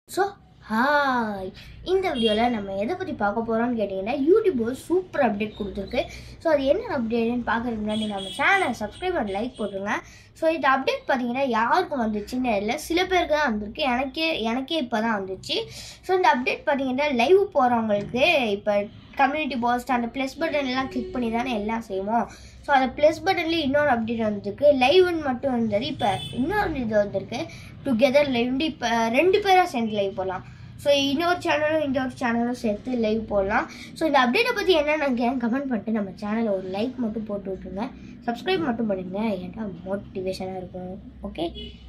so hi இந்த வீடியோவில் நம்ம எதை பற்றி பார்க்க போகிறோம்னு கேட்டிங்கன்னா யூடியூப் ஒரு சூப்பர் அப்டேட் கொடுத்துருக்கு ஸோ அது என்ன அப்டேட்னு பார்க்கறதுக்கு முன்னாடி நம்ம சேனலை சப்ஸ்கிரைப் பண்ணி லைக் போட்டுருங்க ஸோ இந்த அப்டேட் பார்த்தீங்கன்னா யாருக்கும் வந்துச்சுன்னு இல்லை சில பேருக்கு தான் வந்திருக்கு எனக்கே எனக்கே இப்போ தான் வந்துச்சு ஸோ இந்த அப்டேட் பார்த்தீங்கன்னா லைவ் போகிறவங்களுக்கு இப்போ கம்யூனிட்டி போஸ்ட் அந்த ப்ளஸ் பட்டன் எல்லாம் கிளிக் பண்ணி தானே எல்லாம் செய்வோம் ஸோ அந்த ப்ளஸ் பட்டன்லேயே இன்னொரு அப்டேட் வந்திருக்கு லைவ்னு மட்டும் இருந்தது இப்போ இன்னொரு இது வந்திருக்கு டுகெதர் லைவ் இப்போ ரெண்டு பேராக சேர்ந்து லைவ் போடலாம் ஸோ இன்னொரு சேனலும் இந்த ஒரு சேனலும் சேர்த்து லைவ் போடலாம் ஸோ இந்த அப்டேட்டை பற்றி என்னென்னு கமெண்ட் பண்ணிட்டு நம்ம சேனலை ஒரு லைக் மட்டும் போட்டு விட்ருங்க சப்ஸ்கிரைப் மட்டும் பண்ணுங்க ஏன்டா மோட்டிவேஷனாக இருக்கும் ஓகே